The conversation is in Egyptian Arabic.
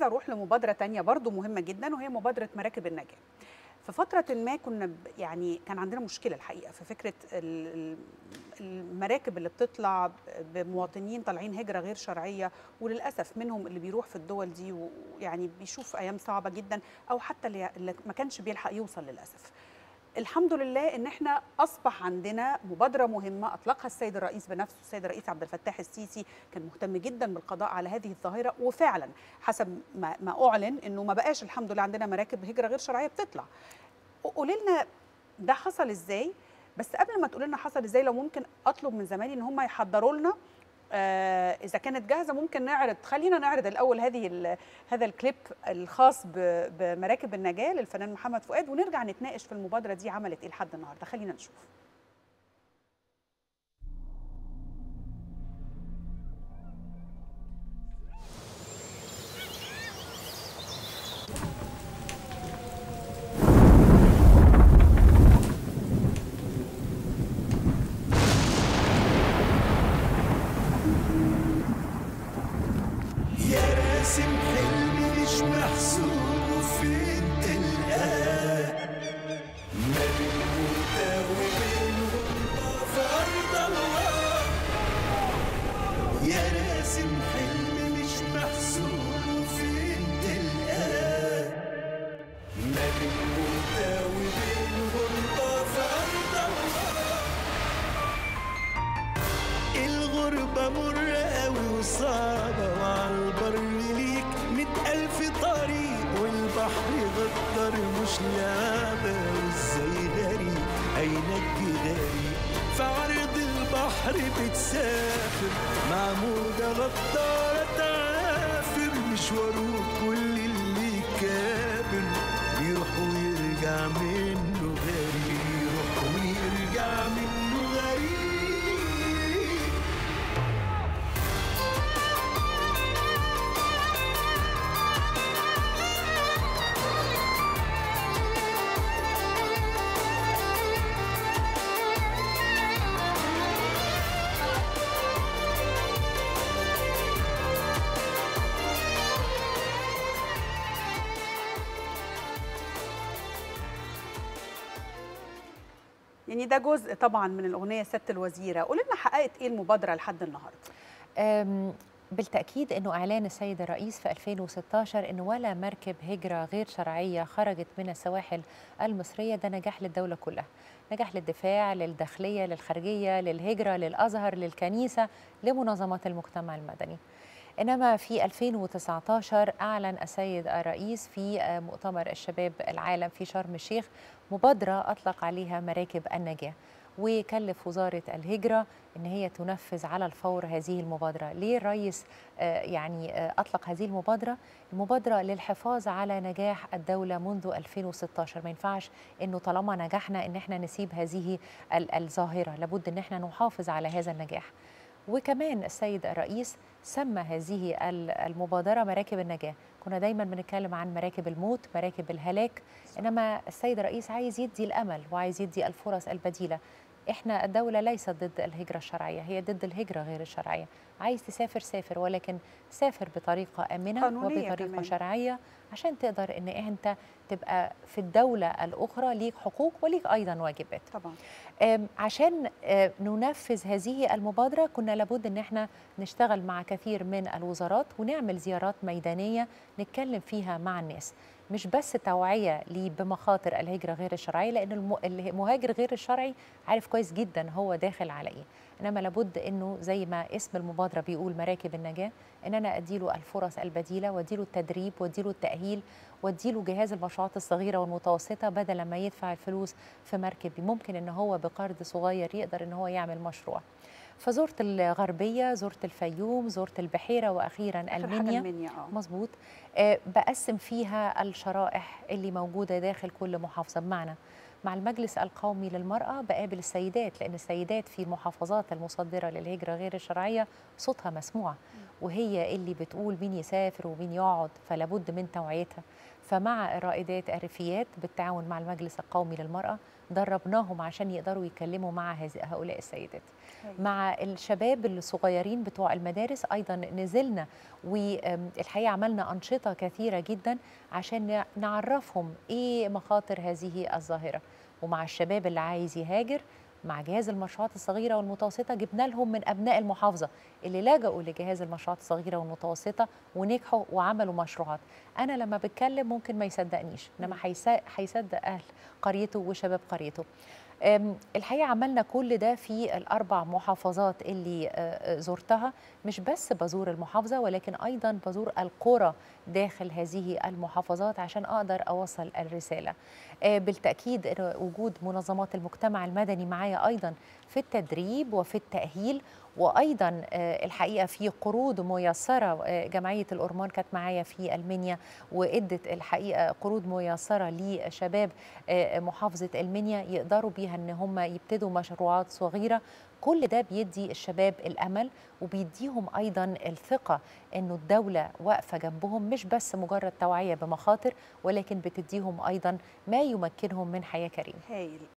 اروح لمبادره تانية برضو مهمه جدا وهي مبادره مراكب النجاه في فترة ما كنا ب- يعني كان عندنا مشكلة الحقيقة في فكرة ال- ال- المراكب اللي بتطلع ب- بمواطنين طالعين هجرة غير شرعية وللأسف منهم اللي بيروح في الدول دي ويعني بيشوف أيام صعبة جدا أو حتى اللي اللي ما كانش بيلحق يوصل للأسف الحمد لله ان احنا اصبح عندنا مبادره مهمه اطلقها السيد الرئيس بنفسه السيد الرئيس عبد الفتاح السيسي كان مهتم جدا بالقضاء على هذه الظاهره وفعلا حسب ما, ما اعلن انه ما بقاش الحمد لله عندنا مراكب هجره غير شرعيه بتطلع قولي لنا ده حصل ازاي بس قبل ما تقولي لنا حصل ازاي لو ممكن اطلب من زمايلي ان هم يحضروا لنا آه اذا كانت جاهزه ممكن نعرض خلينا نعرض الاول هذه ال- هذا الكليب الخاص ب- بمراكب النجاه للفنان محمد فؤاد ونرجع نتناقش في المبادره دي عملت ايه لحد النهارده خلينا نشوف يا راسم حلمي مش محسوب وفين تلقاه ما بين موتى وبين غربة في أرض الله يا راسم حلمي مش محسوب وفين تلقاه ما بين موتى وبين غربة في أرض الله الغربة مرة أوي وصعبة وعلى البر ليك مئة ألف طريق والبحر غدر مش لعبة وازاي غريب هينجي غريب في عرض البحر بتسافر مع موجة غدارة تعافر مشواره كل اللي كابر بيروح ويرجع منه غريب يروح ويرجع منه غريب يعني ده جزء طبعا من الاغنيه سياده الوزيره قولي لنا حققت ايه المبادره لحد النهارده أم، بالتأكيد أنه إعلان السيد الرئيس في 2016 أنه ولا مركب هجرة غير شرعية خرجت من السواحل المصرية ده نجاح للدولة كلها نجاح للدفاع للداخلية للخارجية للهجرة للأزهر للكنيسة لمنظمات المجتمع المدني إنما في 2019 أعلن السيد الرئيس في آه، مؤتمر الشباب العالم في شرم الشيخ مبادرة أطلق عليها مراكب النجاة وكلف وزارة الهجرة ان هي تنفذ على الفور هذه المبادره ليه الرئيس آه، يعني آه، اطلق هذه المبادره المبادره للحفاظ على نجاح الدوله منذ 2016 ما ينفعش انه طالما نجحنا ان احنا نسيب هذه ال- الظاهره لابد ان احنا نحافظ على هذا النجاح وكمان السيد الرئيس سمى هذه ال- المبادره مراكب النجاه كنا دايما بنتكلم عن مراكب الموت مراكب الهلاك انما السيد الرئيس عايز يدي الامل وعايز يدي الفرص البديله احنا الدولة ليست ضد الهجرة الشرعية هي ضد الهجرة غير الشرعية عايز تسافر سافر ولكن سافر بطريقة آمنة قانونية وبطريقة كمان. شرعية عشان تقدر ان انت تبقى في الدولة الأخرى ليك حقوق وليك أيضا واجبات طبعا آم، عشان آه، ننفذ هذه المبادرة كنا لابد ان احنا نشتغل مع كثير من الوزارات ونعمل زيارات ميدانية نتكلم فيها مع الناس مش بس توعية ليه بمخاطر الهجرة غير الشرعية لأن الم- المهاجر غير الشرعي عارف كويس جدا هو داخل على إيه إنما لابد إنه زي ما اسم المبادرة بيقول مراكب النجاة إن أنا أديله الفرص البديلة وأديله التدريب وأديله التأهيل وأديله جهاز المشروعات الصغيرة والمتوسطة بدل ما يدفع الفلوس في مركب ممكن إن هو بقرض صغير يقدر إن هو يعمل مشروع فزرت الغربية زرت الفيوم زرت البحيرة وأخيرا آخر حاجة المنيا المنيا اه مظبوط آه، بقسم فيها الشرائح اللي موجودة داخل كل محافظة بمعنى مع المجلس القومي للمرأة بقابل السيدات لأن السيدات في المحافظات المصدرة للهجرة غير الشرعية صوتها مسموع وهي اللي بتقول مين يسافر ومين يقعد فلا بد من توعيتها فمع الرائدات الريفيات بالتعاون مع المجلس القومي للمرأة دربناهم عشان يقدروا يكلموا مع هذه- هؤلاء السيدات مع الشباب الصغيرين بتوع المدارس ايضا نزلنا والحقيقه عملنا انشطه كثيره جدا عشان نع- نعرفهم ايه مخاطر هذه الظاهره ومع الشباب اللي عايز يهاجر مع جهاز المشروعات الصغيره والمتوسطه جبنا لهم من ابناء المحافظه اللي لجأوا لجهاز المشروعات الصغيره والمتوسطه ونجحوا وعملوا مشروعات انا لما بتكلم ممكن ما يصدقنيش انما هيص- هيصدق اهل قريته وشباب قريته أم، الحقيقه عملنا كل ده في الاربع محافظات اللي آه، آه، زرتها مش بس بزور المحافظه ولكن ايضا بزور القرى داخل هذه المحافظات عشان اقدر اوصل الرساله آه، بالتاكيد إن وجود منظمات المجتمع المدني معايا ايضا في التدريب وفي التاهيل وايضا آه، الحقيقه في قروض ميسره آه، جمعيه الأورمان كانت معايا في المنيا وادت الحقيقه قروض ميسره لشباب آه، محافظه المنيا يقدروا بيها ان هم يبتدوا مشروعات صغيره كل ده بيدي الشباب الامل وبيديهم ايضا الثقه انه الدوله واقفه جنبهم مش بس مجرد توعيه بمخاطر ولكن بتديهم ايضا ما يمكنهم من حياه كريمه هايل